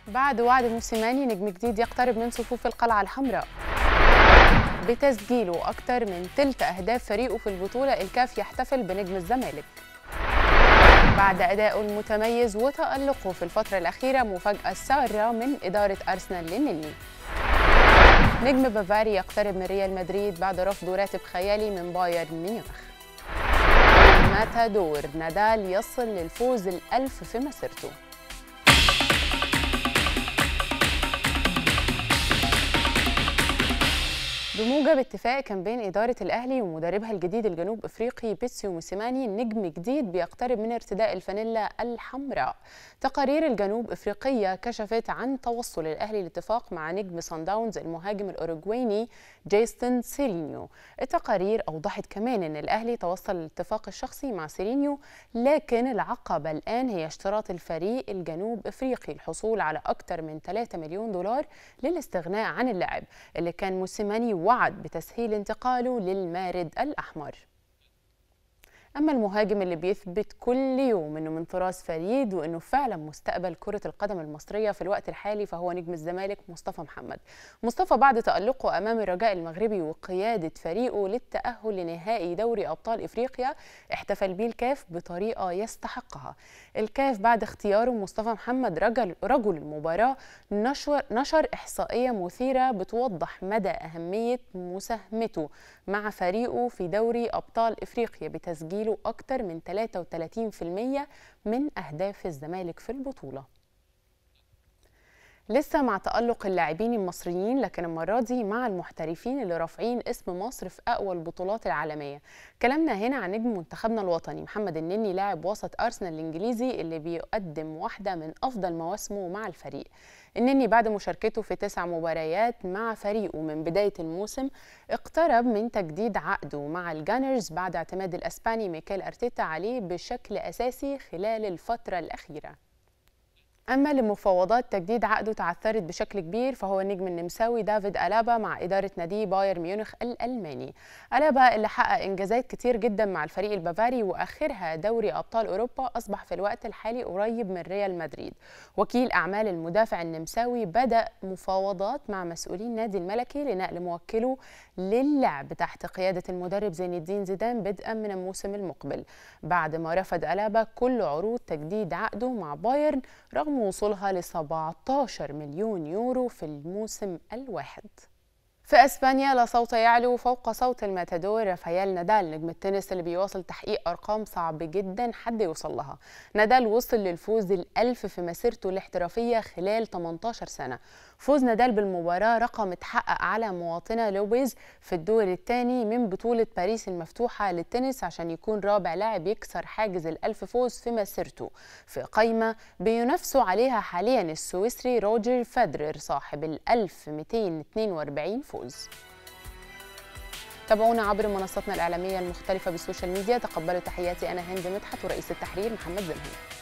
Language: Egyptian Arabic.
بعد وعد موسيماني نجم جديد يقترب من صفوف القلعة الحمراء بتسجيله أكثر من تلت أهداف فريقه في البطولة الكاف يحتفل بنجم الزمالك بعد أدائه المتميز وتألقه في الفترة الأخيرة مفاجأة سارة من إدارة أرسنال للنني نجم بافاري يقترب من ريال مدريد بعد رفض راتب خيالي من بايرن ميونخ ماتادور نادال يصل للفوز الألف في مسيرته بموجب اتفاق كان بين إدارة الأهلي ومدربها الجديد الجنوب إفريقي بيتسيو موسيماني نجم جديد بيقترب من ارتداء الفانيلا الحمراء تقارير الجنوب إفريقية كشفت عن توصل الأهلي لاتفاق مع نجم سان داونز المهاجم الأوروغويني جيستن سيرينيو التقارير أوضحت كمان أن الأهلي توصل للاتفاق الشخصي مع سيرينيو لكن العقبة الآن هي اشتراط الفريق الجنوب إفريقي الحصول على أكثر من 3 مليون دولار للاستغناء عن اللاعب اللي كان موسيماني وعد بتسهيل انتقاله للمارد الأحمر أما المهاجم اللي بيثبت كل يوم أنه من طراز فريد وأنه فعلا مستقبل كرة القدم المصرية في الوقت الحالي فهو نجم الزمالك مصطفى محمد مصطفى بعد تألقه أمام الرجاء المغربي وقيادة فريقه للتأهل لنهائي دوري أبطال إفريقيا احتفل بيه الكاف بطريقة يستحقها الكاف بعد اختياره مصطفى محمد رجل, رجل المباراة نشر, نشر إحصائية مثيرة بتوضح مدى أهمية مساهمته مع فريقه في دوري أبطال إفريقيا بتسجيل تسجيله أكثر من 33% من أهداف الزمالك في البطولة لسه مع تألق اللاعبين المصريين لكن المرة دي مع المحترفين اللي رافعين اسم مصر في أقوى البطولات العالمية كلامنا هنا عن نجم منتخبنا الوطني محمد النني لاعب وسط أرسنال الإنجليزي اللي بيقدم واحدة من أفضل مواسمه مع الفريق النني بعد مشاركته في تسع مباريات مع فريقه من بداية الموسم اقترب من تجديد عقده مع الجانرز بعد اعتماد الأسباني ميكيل أرتيتا عليه بشكل أساسي خلال الفترة الأخيرة أما لمفاوضات تجديد عقده تعثرت بشكل كبير فهو النجم النمساوي دافيد ألابا مع إدارة نادي باير ميونخ الألماني ألابا اللي حقق إنجازات كتير جدا مع الفريق البافاري وآخرها دوري أبطال أوروبا أصبح في الوقت الحالي قريب من ريال مدريد وكيل أعمال المدافع النمساوي بدأ مفاوضات مع مسؤولين نادي الملكي لنقل موكله للعب تحت قيادة المدرب زين الدين زيدان بدءا من الموسم المقبل بعد ما رفض ألابا كل عروض تجديد عقده مع بايرن رغم وصولها ل 17 مليون يورو في الموسم الواحد في اسبانيا لا صوت يعلو فوق صوت الماتادور رافائيل نادال نجم التنس اللي بيواصل تحقيق ارقام صعب جدا حد يوصل لها نادال وصل للفوز الألف في مسيرته الاحترافيه خلال 18 سنه فوز نادال بالمباراه رقم اتحقق على مواطنه لوبيز في الدور الثاني من بطوله باريس المفتوحه للتنس عشان يكون رابع لاعب يكسر حاجز الألف فوز في مسيرته في قائمه بينافسوا عليها حاليا السويسري روجر فيدرر صاحب ال 1242 فوز تابعونا عبر منصاتنا الإعلامية المختلفة بالسوشيال ميديا تقبلوا تحياتي أنا هند مدحت ورئيس التحرير محمد زمهري